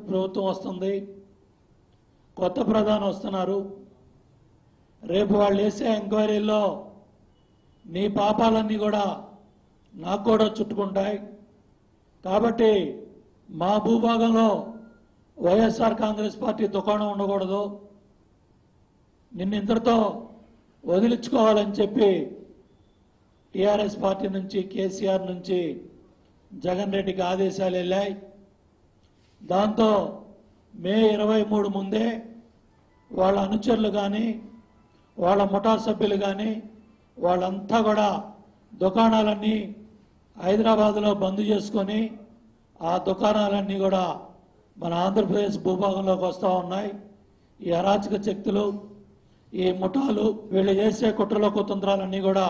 ప్రభుత్వం వస్తుంది కొత్త ప్రధాని వస్తున్నారు రేపు వాళ్ళు వేసే ఎంక్వైరీల్లో నీ పాపాలన్నీ కూడా నాకు కూడా చుట్టుకుంటాయి కాబట్టి మా భూభాగంలో వైఎస్ఆర్ కాంగ్రెస్ పార్టీ దుకాణం ఉండకూడదు నిన్న ఇంతటితో వదిలించుకోవాలని చెప్పి టీఆర్ఎస్ పార్టీ నుంచి కేసీఆర్ నుంచి జగన్ రెడ్డికి ఆదేశాలు వెళ్ళాయి దాంతో మే ఇరవై మూడు ముందే వాళ్ళ అనుచరులు కానీ వాళ్ళ ముఠా సభ్యులు కానీ వాళ్ళంతా కూడా దుకాణాలన్నీ హైదరాబాద్లో బంద్ చేసుకొని ఆ దుకాణాలన్నీ కూడా మన ఆంధ్రప్రదేశ్ భూభాగంలోకి వస్తూ ఉన్నాయి ఈ అరాచక శక్తులు ఈ ముఠాలు వీళ్ళు చేసే కుట్రల కుతంత్రాలన్నీ కూడా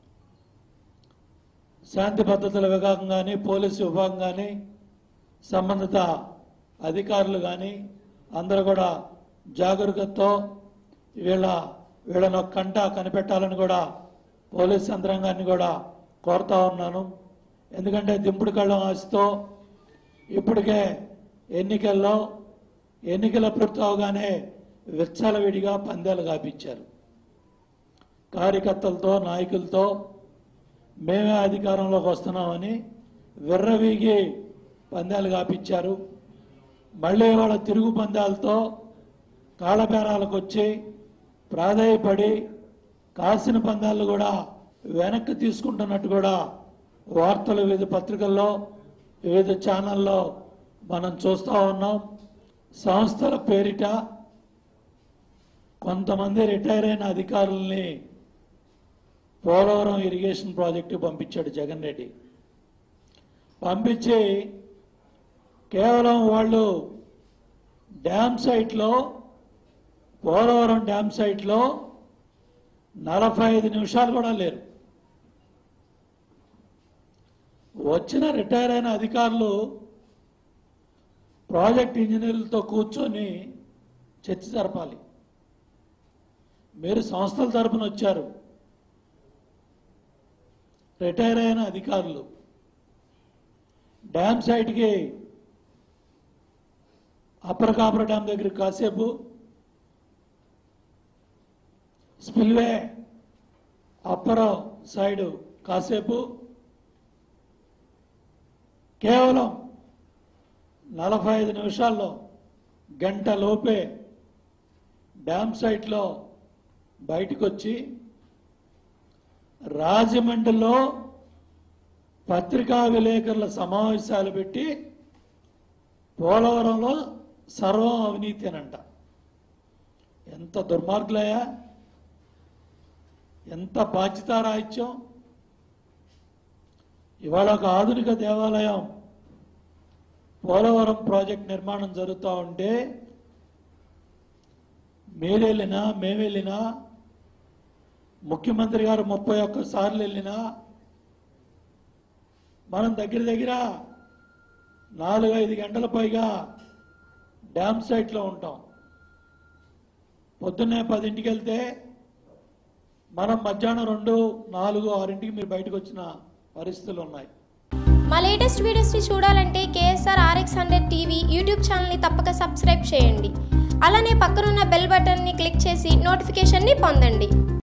శాంతి భద్రతల విభాగం కానీ పోలీసు విభాగం కానీ సంబంధిత అధికారులు కానీ అందరూ కూడా జాగరూకతతో వీళ్ళ వీళ్ళను ఒక కంట కనిపెట్టాలని కూడా పోలీస్ యంత్రాంగాన్ని కూడా కోరుతా ఉన్నాను ఎందుకంటే దింపుడు కళ్ళం ఆశతో ఇప్పటికే ఎన్నికల్లో ఎన్నికల పూర్తవగానే విచ్చలవిడిగా పందాలు కాపించారు కార్యకర్తలతో నాయకులతో మేమే అధికారంలోకి వస్తున్నామని విర్రవీగి పందాలు కాపించారు మళ్ళీ వాళ్ళ తిరుగు పందాలతో కాళ్ళబేరాలకు వచ్చి ప్రాధాయపడి కాసిన పందాలు కూడా వెనక్కి తీసుకుంటున్నట్టు కూడా వార్తలు వివిధ పత్రికల్లో వివిధ ఛానల్లో మనం చూస్తూ ఉన్నాం సంస్థల పేరిట కొంతమంది రిటైర్ అయిన అధికారుల్ని పోలవరం ఇరిగేషన్ ప్రాజెక్టు పంపించాడు జగన్ రెడ్డి పంపించి కేవలం వాళ్ళు డ్యామ్ సైట్లో పోలవరం డ్యామ్ సైట్లో నలభై ఐదు నిమిషాలు కూడా లేరు వచ్చిన రిటైర్ అయిన అధికారులు ప్రాజెక్ట్ ఇంజనీర్లతో కూర్చొని చర్చ జరపాలి మీరు సంస్థల తరపున వచ్చారు రిటైర్ అయిన అధికారులు డ్యామ్ సైట్కి అప్పర్ కాపర్ డ్యామ్ దగ్గర కాసేపు స్పిల్వే అప్పర్ సైడ్ కాసేపు కేవలం నలభై ఐదు నిమిషాల్లో గంట లోపే డ్యామ్ సైట్లో బయటకు వచ్చి రాజమండ్రిలో పత్రికా విలేకరుల సమావేశాలు పెట్టి పోలవరంలో సర్వం అవినీతేనంట ఎంత దుర్మార్గులయ్యా ఎంత బాధ్యతారాహిత్యం ఇవాళ ఒక ఆధునిక దేవాలయం పోలవరం ప్రాజెక్ట్ నిర్మాణం జరుగుతూ ఉంటే మీరు వెళ్ళినా మేము వెళ్ళినా ముఖ్యమంత్రి గారు ముప్పై ఒక్క సార్లు వెళ్ళినా మనం దగ్గర దగ్గర నాలుగు ఐదు గంటల పైగా డ్యామ్ సైట్లో ఉంటాం పొద్దున్నే పదింటికి వెళ్తే మనం మధ్యాహ్నం రెండు నాలుగు ఆరింటికి మీరు బయటకు వచ్చిన పరిస్థితులు ఉన్నాయి మా లేటెస్ట్ వీడియోస్ని చూడాలంటే KSR RX hundred TV YouTube ఛానల్ని తప్పక సబ్స్క్రైబ్ చేయండి అలానే పక్కనున్న బెల్ బటన్ని క్లిక్ చేసి నోటిఫికేషన్ని పొందండి